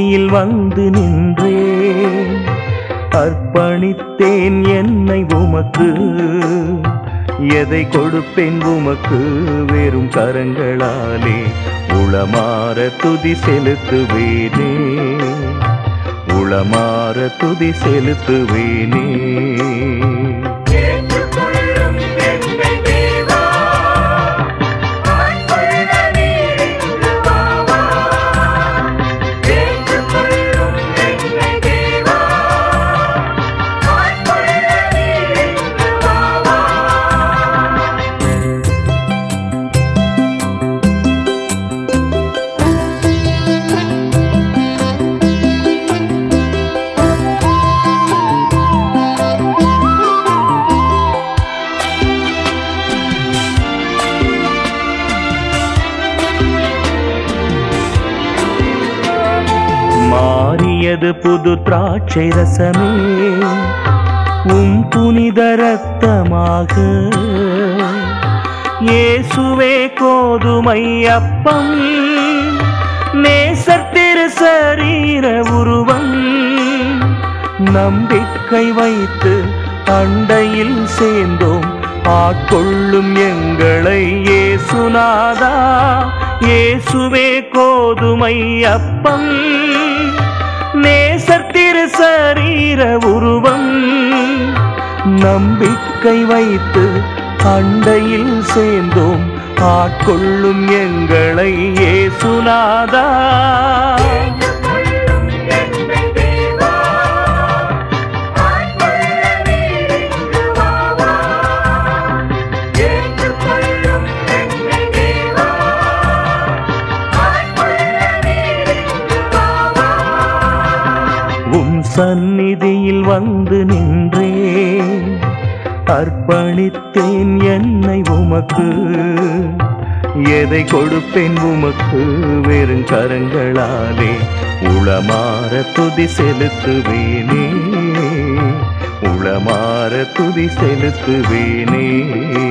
சந்நிதியில் வந்து நின்றேன் அர்ப்பணித்தேன் என்னை உமக்கு எதை கொடுப்பேன் உமக்கு வெறும் கரங்களாலே உளமாற துதி செலுத்துவேனே உளமாற துதி செலுத்துவேனே ஏற்றுக்கொள்ளும் எங்கள் தேவா ஆட்கொள்ள நீர் இங்கு வாவா ஏற்றுக்கொள்ளும் எங்கள் தேவா ஆட்கொள்ள நீர் இங்கு வாவா மாறியது புது திராட்சை ரசமே உம் புனித ரத்தமாக இயேசுவே கோதுமை அப்பம் நேசர் திரு சரீர உருவம் நம்பிக்கை வைத்து அண்டையில் சேர்ந்தோம் ஆட்கொள்ளும் எங்களை இயேசுநாதா இயேசுவே கோதுமை அப்பம் நேசர் திரு சரீர உருவம் நம்பிக்கை வைத்து அண்டையில் சேர்ந்தோம் ஆட்கொள்ளும் எங்களை இயேசுநாதா ஏற்றுக்கொள்ளும் எங்கள் தேவா ஆட்கொள்ள நீர் இங்கு வாவா ஏற்றுக்கொள்ளும் எங்கள் தேவா ஆட்கொள்ள நீர் இங்கு வாவா உம் சந்நிதியில் வந்து நின்றேன் அர்ப்பணித்தேன் என்னை உமக்கு எதை கொடுப்பேன் உமக்கு வெறும் கரங்களாலே உளமாற துதி செலுத்துவேனே உளமாற துதி செலுத்துவேனே